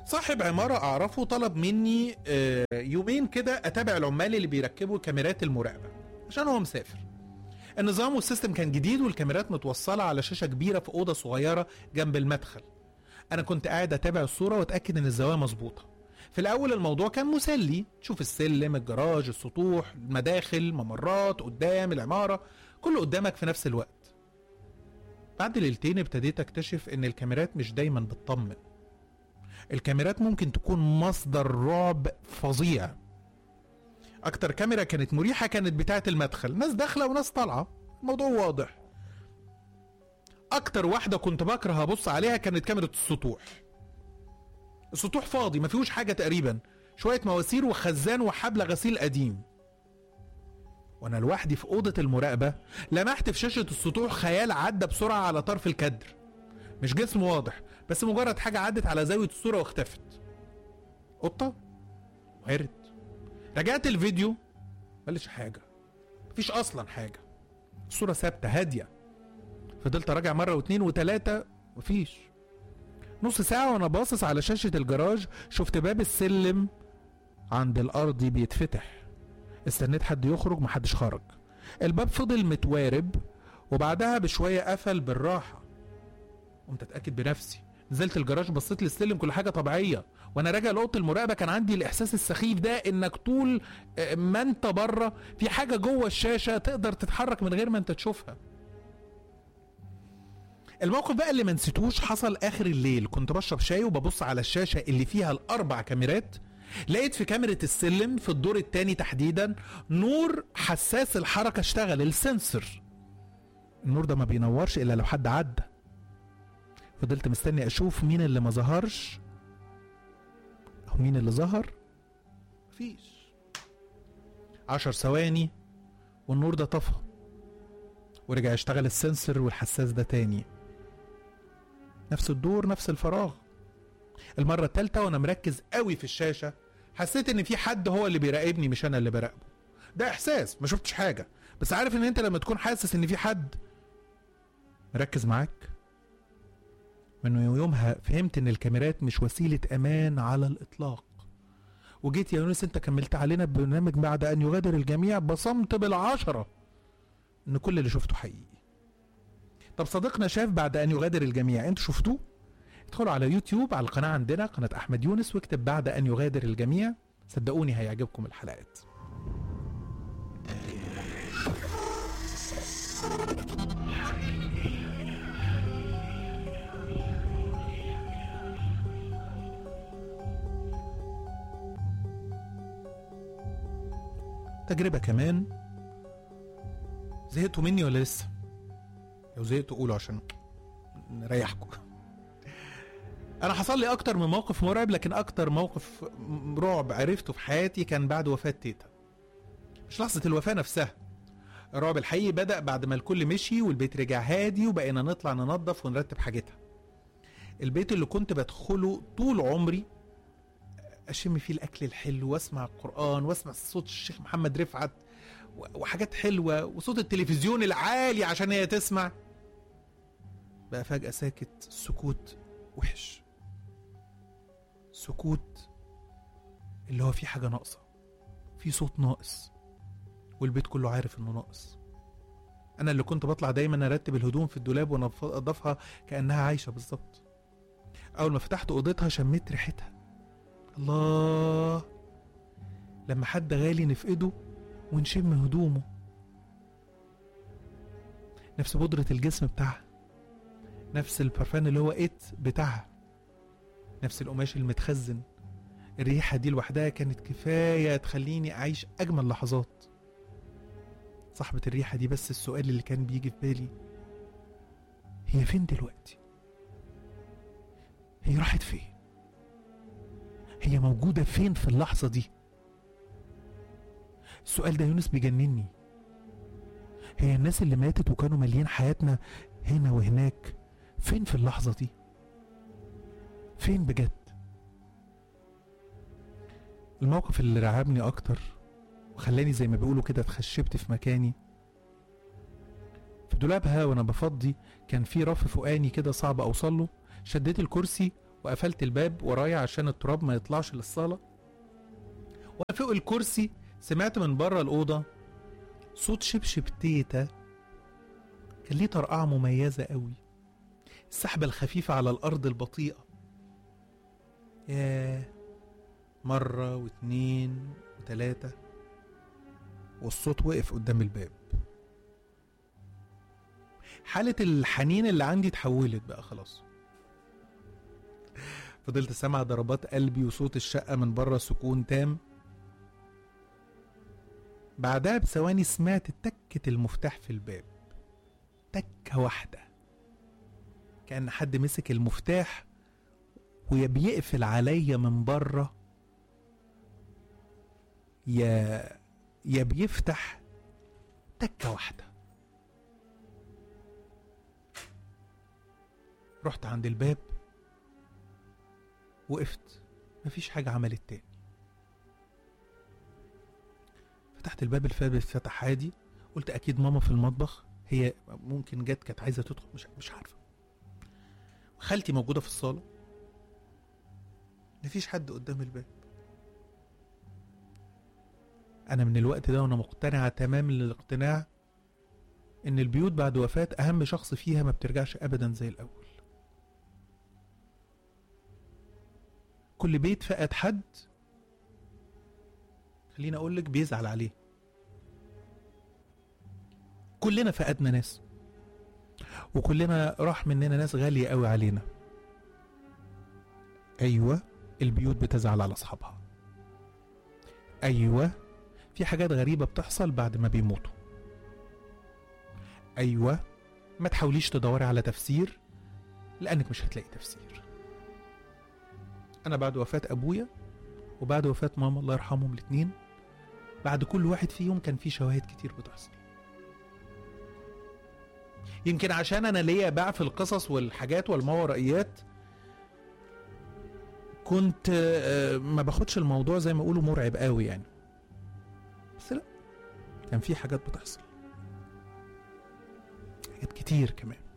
صاحب عمارة أعرفه طلب مني آه، يومين كده أتابع العمال اللي بيركبوا كاميرات المراقبة عشان هو مسافر النظام والسيستم كان جديد والكاميرات متوصلة على شاشة كبيرة في أوضة صغيرة جنب المدخل أنا كنت قاعد أتابع الصورة وأتأكد إن الزوايا مظبوطة في الأول الموضوع كان مسلي تشوف السلم الجراج السطوح المداخل ممرات قدام العمارة كله قدامك في نفس الوقت بعد ليلتين ابتديت أكتشف إن الكاميرات مش دايما بتطمن الكاميرات ممكن تكون مصدر رعب فظيع اكتر كاميرا كانت مريحه كانت بتاعه المدخل ناس داخله وناس طالعه الموضوع واضح اكتر واحده كنت بكره ابص عليها كانت كاميرا السطوح السطوح فاضي ما فيهوش حاجه تقريبا شويه مواسير وخزان وحبل غسيل قديم وانا لوحدي في اوضه المراقبه لمحت في شاشه السطوح خيال عدى بسرعه على طرف الكادر مش جسم واضح بس مجرد حاجه عدت على زاويه الصوره واختفت قطه وارد رجعت الفيديو ملش حاجه مفيش اصلا حاجه الصوره ثابته هاديه فضلت اراجع مره واتنين وتلاته مفيش نص ساعه وانا باصص على شاشه الجراج شفت باب السلم عند الارض بيتفتح استنيت حد يخرج محدش خرج الباب فضل متوارب وبعدها بشويه قفل بالراحه قمت اتاكد بنفسي نزلت الجراج بصيت للسلم كل حاجه طبيعيه وانا راجع لاوضه المراقبه كان عندي الاحساس السخيف ده انك طول آه، ما انت بره في حاجه جوه الشاشه تقدر تتحرك من غير ما انت تشوفها الموقف بقى اللي ما نسيتوش حصل اخر الليل كنت بشرب شاي وببص على الشاشه اللي فيها الاربع كاميرات لقيت في كاميرا السلم في الدور الثاني تحديدا نور حساس الحركه اشتغل السنسور النور ده ما بينورش الا لو حد عدى فضلت مستني اشوف مين اللي ما ظهرش او مين اللي ظهر مفيش عشر ثواني والنور ده طفى ورجع يشتغل السنسور والحساس ده تاني نفس الدور نفس الفراغ المرة التالتة وانا مركز قوي في الشاشة حسيت ان في حد هو اللي بيراقبني مش انا اللي براقبه ده احساس ما شفتش حاجة بس عارف ان انت لما تكون حاسس ان في حد مركز معاك من يومها فهمت ان الكاميرات مش وسيلة امان على الاطلاق وجيت يا يونس انت كملت علينا ببرنامج بعد ان يغادر الجميع بصمت بالعشرة ان كل اللي شفته حقيقي طب صديقنا شاف بعد ان يغادر الجميع انتوا شفتوه ادخلوا على يوتيوب على القناة عندنا قناة احمد يونس واكتب بعد ان يغادر الجميع صدقوني هيعجبكم الحلقات تجربة كمان زهقتوا مني ولا لسه؟ لو زهقتوا قولوا عشان نريحكم انا حصل لي اكتر من موقف مرعب لكن اكتر موقف رعب عرفته في حياتي كان بعد وفاة تيتا مش لحظة الوفاة نفسها الرعب الحقيقي بدأ بعد ما الكل مشي والبيت رجع هادي وبقينا نطلع ننظف ونرتب حاجتها البيت اللي كنت بدخله طول عمري اشم فيه الاكل الحلو واسمع القران واسمع صوت الشيخ محمد رفعت و- وحاجات حلوه وصوت التلفزيون العالي عشان هي تسمع بقى فجاه ساكت سكوت وحش سكوت اللي هو فيه حاجه ناقصه في صوت ناقص والبيت كله عارف انه ناقص انا اللي كنت بطلع دايما ارتب الهدوم في الدولاب وانضفها كانها عايشه بالظبط اول ما فتحت اوضتها شميت ريحتها الله لما حد غالي نفقده ونشم هدومه نفس بودرة الجسم بتاعها نفس البرفان اللي هو ات بتاعها نفس القماش المتخزن الريحة دي لوحدها كانت كفاية تخليني أعيش أجمل لحظات صاحبة الريحة دي بس السؤال اللي كان بيجي في بالي هي فين دلوقتي؟ هي راحت فين؟ هي موجودة فين في اللحظة دي؟ السؤال ده يونس بيجنني هي الناس اللي ماتت وكانوا مالين حياتنا هنا وهناك فين في اللحظة دي؟ فين بجد؟ الموقف اللي رعبني أكتر وخلاني زي ما بيقولوا كده اتخشبت في مكاني في دولابها وانا بفضي كان في رف فوقاني كده صعب اوصل له شديت الكرسي وقفلت الباب ورايا عشان التراب ما يطلعش للصالة وانا فوق الكرسي سمعت من بره الأوضة صوت شبشب تيتا كان ليه طرقعة مميزة قوي السحبة الخفيفة على الأرض البطيئة ياه مرة واتنين وتلاتة والصوت وقف قدام الباب حالة الحنين اللي عندي اتحولت بقى خلاص فضلت سامع ضربات قلبي وصوت الشقة من بره سكون تام بعدها بثواني سمعت تكة المفتاح في الباب تكة واحدة كأن حد مسك المفتاح ويا بيقفل عليا من بره يا يا بيفتح تكة واحدة رحت عند الباب وقفت مفيش حاجة عملت تاني فتحت الباب الباب اتفتح عادي قلت أكيد ماما في المطبخ هي ممكن جت كانت عايزة تدخل مش مش عارفة خالتي موجودة في الصالة مفيش حد قدام الباب أنا من الوقت ده وأنا مقتنعة تمام الاقتناع إن البيوت بعد وفاة أهم شخص فيها ما بترجعش أبدا زي الأول كل بيت فقد حد خليني اقول لك بيزعل عليه كلنا فقدنا ناس وكلنا راح مننا ناس غالية قوي علينا ايوه البيوت بتزعل على اصحابها ايوه في حاجات غريبة بتحصل بعد ما بيموتوا ايوه ما تحاوليش تدوري على تفسير لانك مش هتلاقي تفسير انا بعد وفاة ابويا وبعد وفاة ماما الله يرحمهم الاتنين بعد كل واحد فيهم كان في شواهد كتير بتحصل يمكن عشان انا ليا باع في القصص والحاجات والماورائيات كنت آه، ما باخدش الموضوع زي ما يقولوا مرعب قوي يعني بس لا كان في حاجات بتحصل حاجات كتير كمان